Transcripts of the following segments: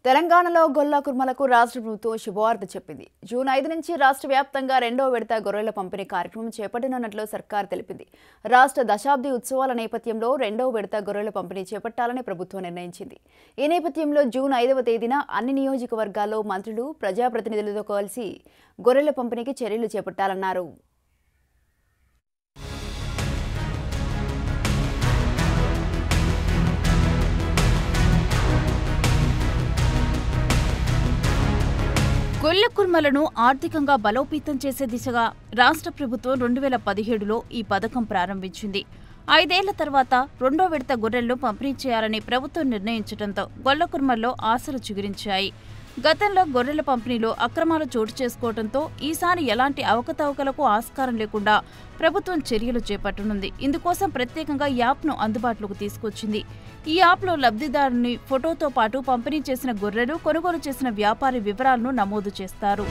తెలంగాణలో గొల్ల కుర్మలకు రాష్ట్ర ప్రభుత్వం శుభవార్త చెప్పింది జూన్ ఐదు నుంచి రాష్ట్ర వ్యాప్తంగా రెండో విడత గొర్రెల పంపిణీ కార్యక్రమం చేపట్టనున్నట్లు సర్కార్ తెలిపింది రాష్ట్ర దశాబ్ది ఉత్సవాల నేపథ్యంలో రెండో విడత గొర్రెల పంపిణీ చేపట్టాలని ప్రభుత్వం నిర్ణయించింది ఈ నేపథ్యంలో జూన్ ఐదవ తేదీన అన్ని నియోజకవర్గాల్లో మంత్రులు ప్రజాప్రతినిధులతో కలిసి గొర్రెల పంపిణీకి చర్యలు చేపట్టాలన్నారు గొల్ల కుర్మలను ఆర్థికంగా బలోపేతం చేసే దిశగా రాష్ట్ర ప్రభుత్వం రెండు వేల పదిహేడులో ఈ పథకం ప్రారంభించింది ఐదేళ్ల తర్వాత రెండో విడత గొర్రెలను పంపిణీ చేయాలని ప్రభుత్వం నిర్ణయించడంతో గొల్ల కుర్మల్లో ఆశలు చిగురించాయి గతంలో గొర్రెల పంపిణీలో అక్రమాలు చోటు చేసుకోవడంతో ఈసారి ఎలాంటి అవకతవకలకు ఆస్కారం లేకుండా ప్రభుత్వం చర్యలు చేపట్టనుంది ఇందుకోసం ప్రత్యేకంగా యాప్ను అందుబాటులోకి తీసుకొచ్చింది ఈ యాప్లో లబ్ధిదారుని ఫోటోతో పాటు పంపిణీ చేసిన గొర్రెలు కొనుగోలు చేసిన వ్యాపారి వివరాలను నమోదు చేస్తారు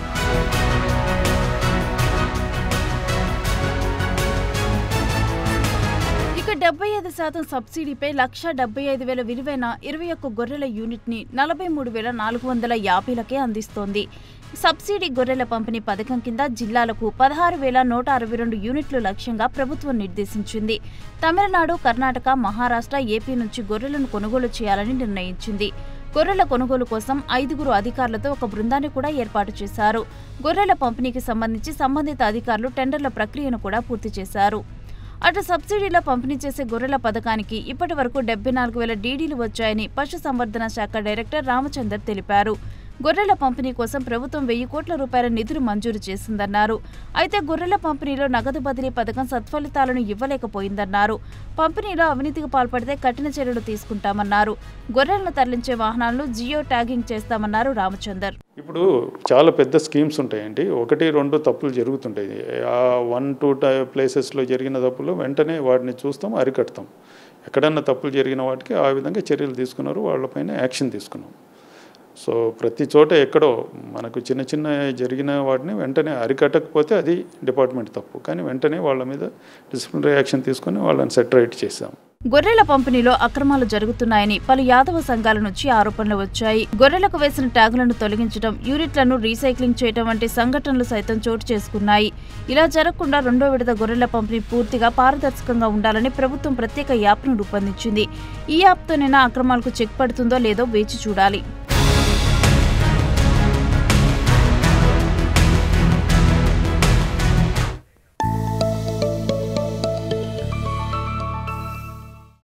ఇక డెబ్బై ఐదు శాతం సబ్సిడీపై లక్ష డెబ్బై ఐదు వేల విలువైన ఇరవై ఒక్క గొర్రెల యూనిట్ ని నలభై మూడు వేల నాలుగు వందల యాభైలకే అందిస్తోంది సబ్సిడీ గొర్రెల పంపిణీ పథకం కింద జిల్లాలకు పదహారు వేల నూట అరవై రెండు యూనిట్లు లక్ష్యంగా ప్రభుత్వం నిర్దేశించింది తమిళనాడు కర్ణాటక మహారాష్ట్ర ఏపీ నుంచి గొర్రెలను కొనుగోలు చేయాలని నిర్ణయించింది గొర్రెల కొనుగోలు కోసం ఐదుగురు అధికారులతో ఒక బృందాన్ని కూడా ఏర్పాటు చేశారు గొర్రెల పంపిణీకి సంబంధించి సంబంధిత అధికారులు టెండర్ల ప్రక్రియను కూడా పూర్తి చేశారు అటు సబ్సిడీలో పంపిణీ చేసే గొర్రెల పథకానికి ఇప్పటి వరకు డెబ్బై నాలుగు వేల డీడీలు వచ్చాయని పశుసంవర్ధన శాఖ డైరెక్టర్ రామచందర్ తెలిపారు గొర్రెల పంపిణీ కోసం ప్రభుత్వం వెయ్యి కోట్ల రూపాయల నిధులు మంజూరు చేసిందన్నారు అయితే గొర్రెల పంపిణీలో నగదు బదిలీ పథకం సత్ఫలితాలను ఇవ్వలేకపోయిందన్నారు పంపిణీలో అవినీతికి పాల్పడితే కఠిన చర్యలు తీసుకుంటామన్నారు గొర్రెలను తరలించే వాహనాలను జియో ట్యాగింగ్ చేస్తామన్నారు రామచందర్ ఇప్పుడు చాలా పెద్ద స్కీమ్స్ ఉంటాయండి ఒకటి రెండు తప్పులు జరుగుతుంటాయి ఆ వన్ టూ టై ప్లేసెస్లో జరిగిన తప్పులు వెంటనే వాటిని చూస్తాం అరికడతాం ఎక్కడన్నా తప్పులు జరిగిన వాటికి ఆ విధంగా చర్యలు తీసుకున్నారు వాళ్ళపైన యాక్షన్ తీసుకున్నాం సో ప్రతి చోట ఎక్కడో మనకు చిన్న చిన్న జరిగిన వాటిని వెంటనే అరికట్టకపోతే అది డిపార్ట్మెంట్ తప్పు కానీ వెంటనే వాళ్ళ మీద డిసిప్లినరీ యాక్షన్ తీసుకొని వాళ్ళని సెటరేట్ చేసాం గొర్రెల పంపిణీలో అక్రమాలు జరుగుతున్నాయని పలు యాదవ సంఘాల నుంచి ఆరోపణలు వచ్చాయి గొర్రెలకు వేసిన ట్యాగులను తొలగించడం యూనిట్లను రీసైక్లింగ్ చేయడం వంటి సంఘటనలు సైతం చోటు చేసుకున్నాయి ఇలా జరగకుండా రెండో విడత గొర్రెల పంపిణీ పూర్తిగా పారదర్శకంగా ఉండాలని ప్రభుత్వం ప్రత్యేక యాప్ను రూపొందించింది ఈ యాప్తోనైనా అక్రమాలకు చెక్ పడుతుందో లేదో వేచి చూడాలి